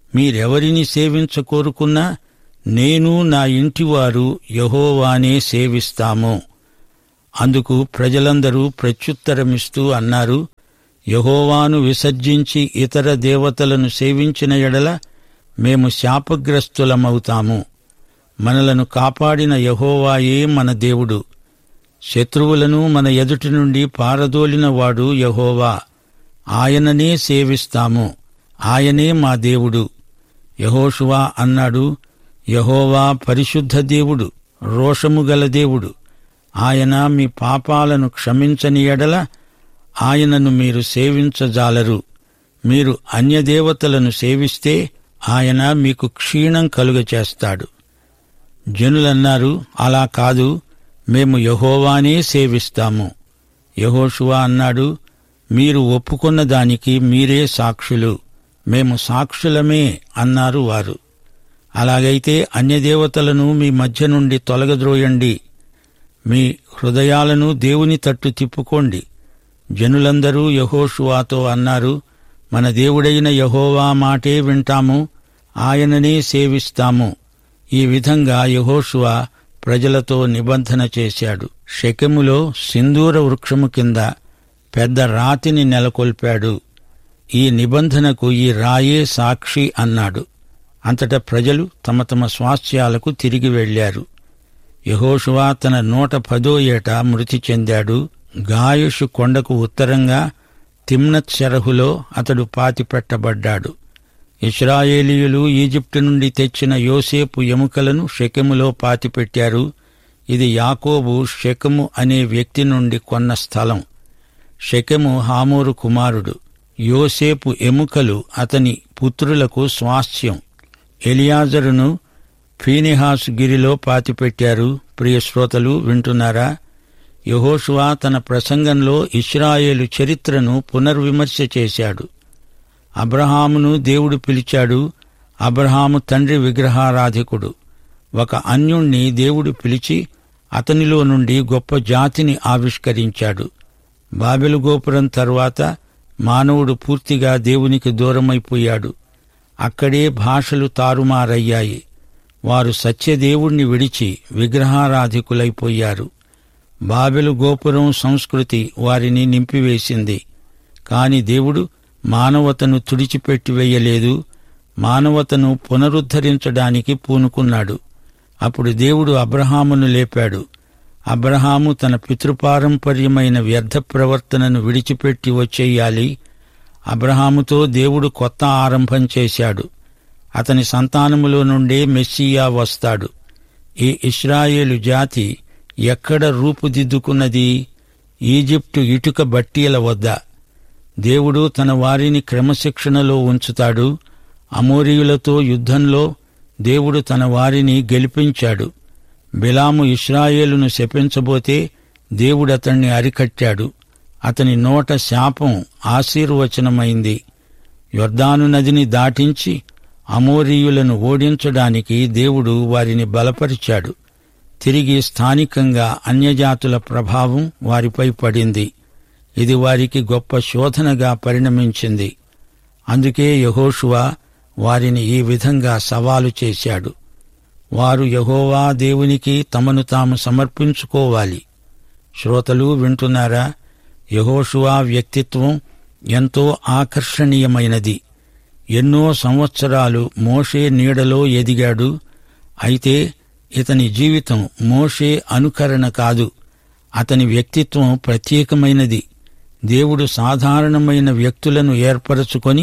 మీరెవరిని సేవించకోరుకున్నా నేను నా ఇంటివారు యహోవానే సేవిస్తాము అందుకు ప్రజలందరూ ప్రత్యుత్తరమిస్తూ అన్నారు యహోవాను విసర్జించి ఇతర దేవతలను సేవించిన ఎడల మేము శాపగ్రస్తులమవుతాము మనలను కాపాడిన యహోవాయే మన దేవుడు శత్రువులను మన ఎదుటి నుండి పారదోలిన వాడు యహోవా ఆయననే సేవిస్తాము ఆయనే మా దేవుడు యహోషువా అన్నాడు యహోవా పరిశుద్ధ దేవుడు రోషము గల దేవుడు ఆయన మీ పాపాలను క్షమించని ఎడల ఆయనను మీరు సేవించజాలరు మీరు అన్యదేవతలను సేవిస్తే ఆయన మీకు క్షీణం కలుగచేస్తాడు జనులన్నారు అలా కాదు మేము యహోవానే సేవిస్తాము యహోషువా అన్నాడు మీరు ఒప్పుకున్న దానికి మీరే సాక్షులు మేము సాక్షులమే అన్నారు వారు అలాగైతే అన్యదేవతలను మీ మధ్య నుండి తొలగద్రోయండి మీ హృదయాలను దేవుని తట్టు తిప్పుకోండి జనులందరూ యహోషువాతో అన్నారు మన దేవుడైన యహోవా మాటే వింటాము ఆయననే సేవిస్తాము ఈ విధంగా యహోషువా ప్రజలతో నిబంధన చేశాడు షెకెములో సింధూర వృక్షము కింద పెద్ద రాతిని నెలకొల్పాడు ఈ నిబంధనకు ఈ రాయే సాక్షి అన్నాడు అంతటా ప్రజలు తమ తమ స్వాస్థ్యాలకు తిరిగి వెళ్లారు యహోషువా తన నూట పదో ఏట మృతి చెందాడు గాయుషు కొండకు ఉత్తరంగా తిమ్నత్ శరహులో అతడు పాతిపెట్టబడ్డాడు ఇస్రాయేలీయులు ఈజిప్టు నుండి తెచ్చిన యోసేపు ఎముకలను షెకెములో పాతిపెట్టారు ఇది యాకోబు షెకెము అనే వ్యక్తి నుండి కొన్న స్థలం షెకెము హామూరు కుమారుడు యోసేపు ఎముకలు అతని పుత్రులకు స్వాస్థ్యం ఎలియాజరును ఫీనిహాస్ గిరిలో పాతిపెట్టారు ప్రియ శ్రోతలు వింటున్నారా యహోషువా తన ప్రసంగంలో ఇస్రాయేలు చరిత్రను పునర్విమర్శ చేశాడు అబ్రహామును దేవుడు పిలిచాడు అబ్రహాము తండ్రి విగ్రహారాధికుడు ఒక అన్యుణ్ణి దేవుడు పిలిచి అతనిలో నుండి గొప్ప జాతిని ఆవిష్కరించాడు బాబెలు గోపురం తర్వాత మానవుడు పూర్తిగా దేవునికి దూరమైపోయాడు అక్కడే భాషలు తారుమారయ్యాయి వారు సత్యదేవుణ్ణి విడిచి విగ్రహారాధికులైపోయారు బాబెలు గోపురం సంస్కృతి వారిని నింపివేసింది కాని దేవుడు మానవతను తుడిచిపెట్టివేయలేదు మానవతను పునరుద్ధరించడానికి పూనుకున్నాడు అప్పుడు దేవుడు అబ్రహామును లేపాడు అబ్రహాము తన పితృపారంపర్యమైన వ్యర్థ ప్రవర్తనను విడిచిపెట్టి వచ్చేయాలి అబ్రహాముతో దేవుడు కొత్త ఆరంభం చేశాడు అతని సంతానములో నుండే మెస్సియా వస్తాడు ఈ ఇస్రాయేలు జాతి ఎక్కడ రూపుదిద్దుకున్నది ఈజిప్టు ఇటుక బట్టీల వద్ద దేవుడు తన వారిని క్రమశిక్షణలో ఉంచుతాడు అమోరీయులతో యుద్ధంలో దేవుడు తన వారిని గెలిపించాడు బిలాము ఇస్రాయేలును శపించబోతే దేవుడతణ్ణి అరికట్టాడు అతని నోట శాపం ఆశీర్వచనమైంది యొర్దాను నదిని దాటించి అమోరీయులను ఓడించడానికి దేవుడు వారిని బలపరిచాడు తిరిగి స్థానికంగా అన్యజాతుల ప్రభావం వారిపై పడింది ఇది వారికి గొప్ప శోధనగా పరిణమించింది అందుకే యహోషువా వారిని ఈ విధంగా సవాలు చేశాడు వారు యహోవా దేవునికి తమను తాము సమర్పించుకోవాలి శ్రోతలు వింటున్నారా యహోషువా వ్యక్తిత్వం ఎంతో ఆకర్షణీయమైనది ఎన్నో సంవత్సరాలు మోషే నీడలో ఎదిగాడు అయితే ఇతని జీవితం మోషే అనుకరణ కాదు అతని వ్యక్తిత్వం ప్రత్యేకమైనది దేవుడు సాధారణమైన వ్యక్తులను ఏర్పరచుకొని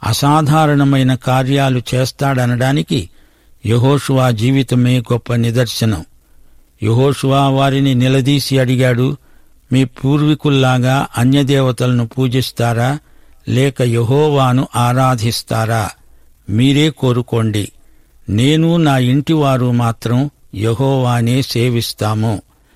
అసాధారణమైన కార్యాలు చేస్తాడనడానికి యహోషువా జీవితమే గొప్ప నిదర్శనం యహోషువా వారిని నిలదీసి అడిగాడు మీ పూర్వీకుల్లాగా అన్యదేవతలను పూజిస్తారా లేక యహోవాను ఆరాధిస్తారా మీరే కోరుకోండి నేను నా ఇంటివారు మాత్రం యహోవానే సేవిస్తాము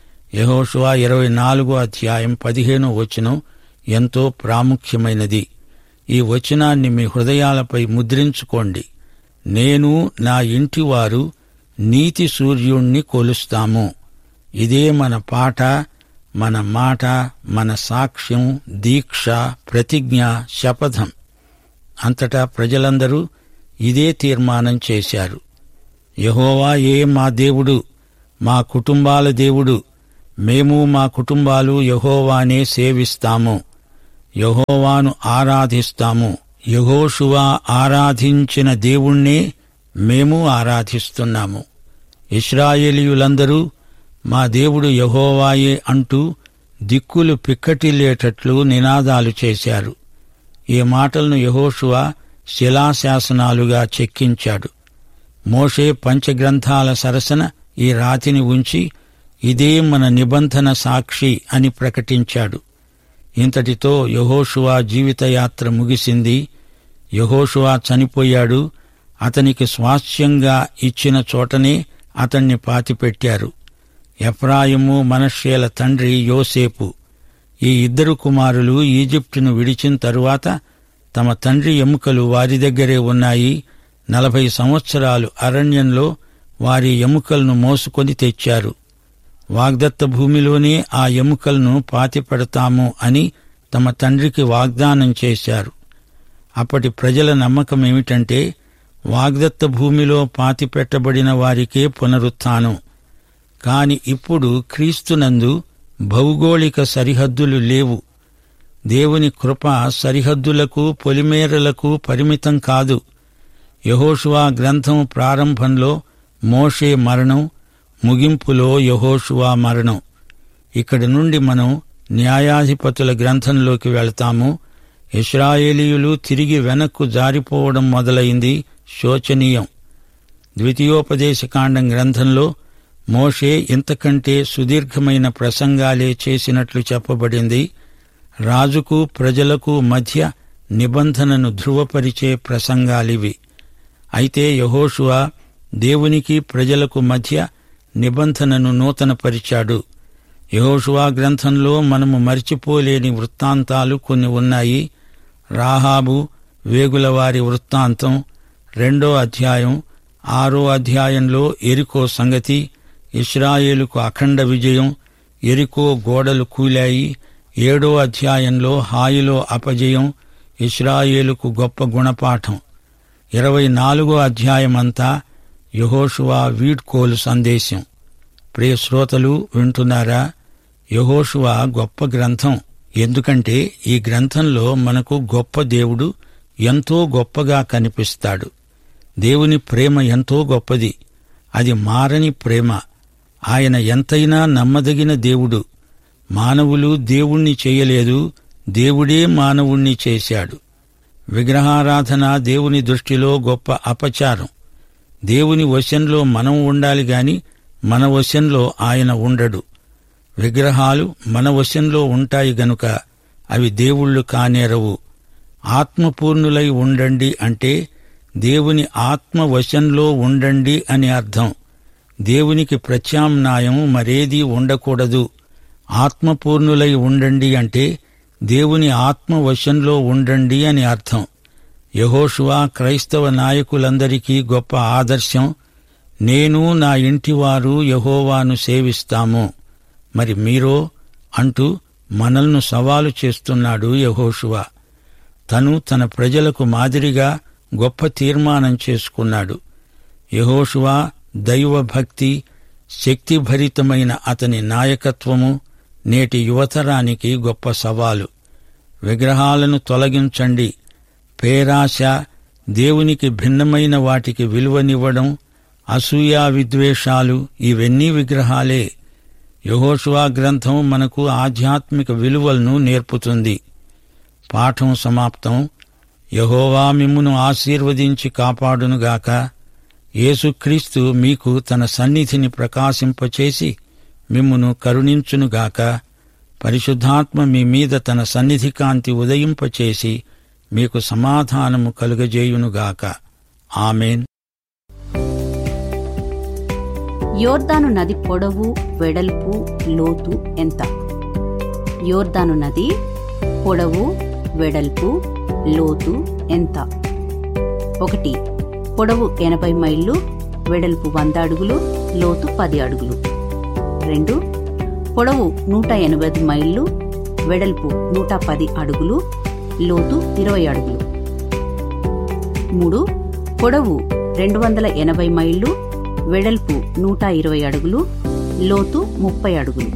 యహోషువా ఇరవై నాలుగో అధ్యాయం పదిహేనో వచనం ఎంతో ప్రాముఖ్యమైనది ఈ వచనాన్ని మీ హృదయాలపై ముద్రించుకోండి నేను నా ఇంటివారు నీతి సూర్యుణ్ణి కొలుస్తాము ఇదే మన పాట మన మాట మన సాక్ష్యం దీక్ష ప్రతిజ్ఞ శపథం అంతటా ప్రజలందరూ ఇదే తీర్మానం చేశారు యహోవాయే మా దేవుడు మా కుటుంబాల దేవుడు మేము మా కుటుంబాలు యహోవానే సేవిస్తాము యహోవాను ఆరాధిస్తాము యహోషువా ఆరాధించిన దేవుణ్ణే మేము ఆరాధిస్తున్నాము ఇస్రాయేలీయులందరూ మా దేవుడు యహోవాయే అంటూ దిక్కులు పిక్కటిల్లేటట్లు నినాదాలు చేశారు ఈ మాటలను యహోషువ శిలాశాసనాలుగా చెక్కించాడు మోషే పంచగ్రంథాల సరసన ఈ రాతిని ఉంచి ఇదే మన నిబంధన సాక్షి అని ప్రకటించాడు ఇంతటితో యహోషువా జీవితయాత్ర ముగిసింది యహోషువా చనిపోయాడు అతనికి స్వాస్థ్యంగా ఇచ్చిన చోటనే అతన్ని పాతిపెట్టారు ఎఫ్రాయిము మనష్యేల తండ్రి యోసేపు ఈ ఇద్దరు కుమారులు ఈజిప్టును విడిచిన తరువాత తమ తండ్రి ఎముకలు వారి దగ్గరే ఉన్నాయి నలభై సంవత్సరాలు అరణ్యంలో వారి ఎముకలను మోసుకొని తెచ్చారు వాగ్దత్త భూమిలోనే ఆ ఎముకలను పాతిపెడతాము అని తమ తండ్రికి వాగ్దానం చేశారు అప్పటి ప్రజల నమ్మకం ఏమిటంటే వాగ్దత్త భూమిలో పాతిపెట్టబడిన వారికే పునరుత్థానం కాని ఇప్పుడు క్రీస్తునందు భౌగోళిక సరిహద్దులు లేవు దేవుని కృప సరిహద్దులకు పొలిమేరలకు పరిమితం కాదు యహోషువా గ్రంథం ప్రారంభంలో మోషే మరణం ముగింపులో యహోషువా మరణం ఇక్కడి నుండి మనం న్యాయాధిపతుల గ్రంథంలోకి వెళతాము ఇస్రాయేలీయులు తిరిగి వెనక్కు జారిపోవడం మొదలైంది శోచనీయం ద్వితీయోపదేశకాండం గ్రంథంలో మోషే ఇంతకంటే సుదీర్ఘమైన ప్రసంగాలే చేసినట్లు చెప్పబడింది రాజుకు ప్రజలకు మధ్య నిబంధనను ధృవపరిచే ప్రసంగాలివి అయితే యహోషువ దేవునికి ప్రజలకు మధ్య నిబంధనను నూతనపరిచాడు యహోషువా గ్రంథంలో మనము మరిచిపోలేని వృత్తాంతాలు కొన్ని ఉన్నాయి రాహాబు వేగులవారి వృత్తాంతం రెండో అధ్యాయం ఆరో అధ్యాయంలో ఎరికో సంగతి ఇస్రాయేలుకు అఖండ విజయం ఎరికో గోడలు కూలాయి ఏడో అధ్యాయంలో హాయిలో అపజయం ఇస్రాయేలుకు గొప్ప గుణపాఠం ఇరవై నాలుగో అధ్యాయమంతా యహోషువా వీడ్కోలు సందేశం ప్రియ శ్రోతలు వింటున్నారా యహోషువా గొప్ప గ్రంథం ఎందుకంటే ఈ గ్రంథంలో మనకు గొప్ప దేవుడు ఎంతో గొప్పగా కనిపిస్తాడు దేవుని ప్రేమ ఎంతో గొప్పది అది మారని ప్రేమ ఆయన ఎంతైనా నమ్మదగిన దేవుడు మానవులు దేవుణ్ణి చేయలేదు దేవుడే మానవుణ్ణి చేశాడు విగ్రహారాధన దేవుని దృష్టిలో గొప్ప అపచారం దేవుని వశంలో మనం ఉండాలి గాని మన వశంలో ఆయన ఉండడు విగ్రహాలు మన వశంలో ఉంటాయి గనుక అవి దేవుళ్ళు కానేరవు ఆత్మపూర్ణులై ఉండండి అంటే దేవుని ఆత్మ వశంలో ఉండండి అని అర్థం దేవునికి ప్రత్యామ్నాయం మరేదీ ఉండకూడదు ఆత్మపూర్ణులై ఉండండి అంటే దేవుని ఆత్మ వశంలో ఉండండి అని అర్థం యహోషువా క్రైస్తవ నాయకులందరికీ గొప్ప ఆదర్శం నేను నా ఇంటివారు యహోవాను సేవిస్తాము మరి మీరో అంటూ మనల్ను సవాలు చేస్తున్నాడు యహోషువా తను తన ప్రజలకు మాదిరిగా గొప్ప తీర్మానం చేసుకున్నాడు యహోషువా దైవభక్తి శక్తిభరితమైన అతని నాయకత్వము నేటి యువతరానికి గొప్ప సవాలు విగ్రహాలను తొలగించండి పేరాశ దేవునికి భిన్నమైన వాటికి విలువనివ్వడం అసూయా విద్వేషాలు ఇవన్నీ విగ్రహాలే యహోషువా గ్రంథం మనకు ఆధ్యాత్మిక విలువలను నేర్పుతుంది పాఠం సమాప్తం యహోవా మిమ్మును ఆశీర్వదించి కాపాడునుగాక యేసుక్రీస్తు మీకు తన సన్నిధిని ప్రకాశింపచేసి మిమ్మును కరుణించునుగాక పరిశుద్ధాత్మ మీ మీద తన సన్నిధి కాంతి ఉదయింపచేసి మీకు సమాధానము కలుగజేయునుగాక ఆమెన్ యోర్దాను నది పొడవు వెడల్పు లోతు ఎంత యోర్దాను నది పొడవు వెడల్పు లోతు ఎంత ఒకటి పొడవు ఎనభై మైళ్ళు వెడల్పు వంద అడుగులు లోతు పది అడుగులు రెండు పొడవు నూట ఎనభై మైళ్ళు వెడల్పు నూట పది అడుగులు లోతు ఇరవై అడుగులు మూడు పొడవు రెండు వందల ఎనభై మైళ్ళు వెడల్పు నూట ఇరవై అడుగులు లోతు ముప్పై అడుగులు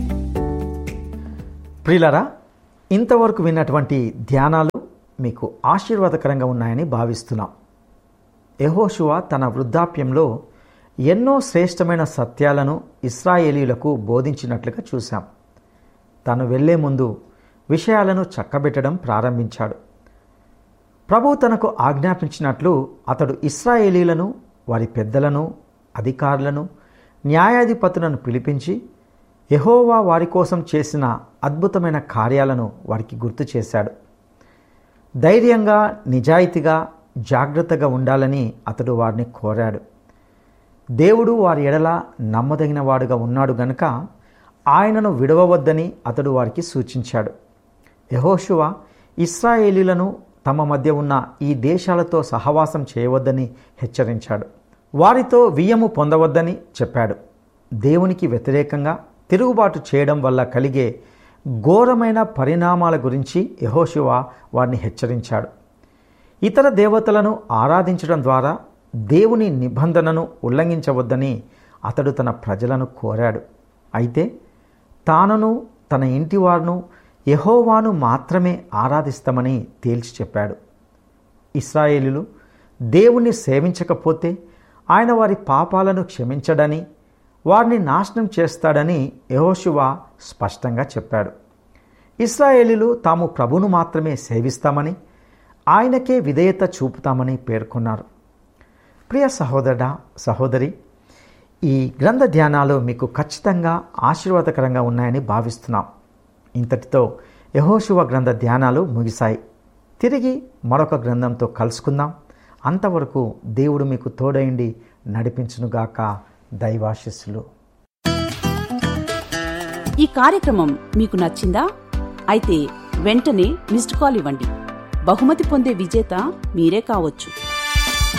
ప్రియులరా ఇంతవరకు విన్నటువంటి ధ్యానాలు మీకు ఆశీర్వాదకరంగా ఉన్నాయని భావిస్తున్నాం యెహోషువ తన వృద్ధాప్యంలో ఎన్నో శ్రేష్టమైన సత్యాలను ఇస్రాయేలీలకు బోధించినట్లుగా చూశాం తను వెళ్లే ముందు విషయాలను చక్కబెట్టడం ప్రారంభించాడు ప్రభు తనకు ఆజ్ఞాపించినట్లు అతడు ఇస్రాయేలీలను వారి పెద్దలను అధికారులను న్యాయాధిపతులను పిలిపించి యెహోవా వారి కోసం చేసిన అద్భుతమైన కార్యాలను వారికి గుర్తు చేశాడు ధైర్యంగా నిజాయితీగా జాగ్రత్తగా ఉండాలని అతడు వారిని కోరాడు దేవుడు వారి ఎడల నమ్మదగిన వాడుగా ఉన్నాడు గనుక ఆయనను విడవవద్దని అతడు వారికి సూచించాడు యహోషువ ఇస్రాయేలీలను తమ మధ్య ఉన్న ఈ దేశాలతో సహవాసం చేయవద్దని హెచ్చరించాడు వారితో వియ్యము పొందవద్దని చెప్పాడు దేవునికి వ్యతిరేకంగా తిరుగుబాటు చేయడం వల్ల కలిగే ఘోరమైన పరిణామాల గురించి యహోశివ వారిని హెచ్చరించాడు ఇతర దేవతలను ఆరాధించడం ద్వారా దేవుని నిబంధనను ఉల్లంఘించవద్దని అతడు తన ప్రజలను కోరాడు అయితే తానును తన ఇంటివారును యహోవాను మాత్రమే ఆరాధిస్తామని తేల్చి చెప్పాడు ఇస్రాయేలీలు దేవుణ్ణి సేవించకపోతే ఆయన వారి పాపాలను క్షమించడని వారిని నాశనం చేస్తాడని యహోశువ స్పష్టంగా చెప్పాడు ఇస్రాయేలీలు తాము ప్రభును మాత్రమే సేవిస్తామని ఆయనకే విధేయత చూపుతామని పేర్కొన్నారు ప్రియ సహోదరుడా సహోదరి ఈ గ్రంథ ధ్యానాలు మీకు ఖచ్చితంగా ఆశీర్వాదకరంగా ఉన్నాయని భావిస్తున్నాం ఇంతటితో యహోశివ గ్రంథ ధ్యానాలు ముగిశాయి తిరిగి మరొక గ్రంథంతో కలుసుకుందాం అంతవరకు దేవుడు మీకు తోడైండి నడిపించునుగాక దైవాశిస్సులు ఈ కార్యక్రమం మీకు నచ్చిందా అయితే వెంటనే మిస్డ్ కాల్ ఇవ్వండి బహుమతి పొందే విజేత మీరే కావచ్చు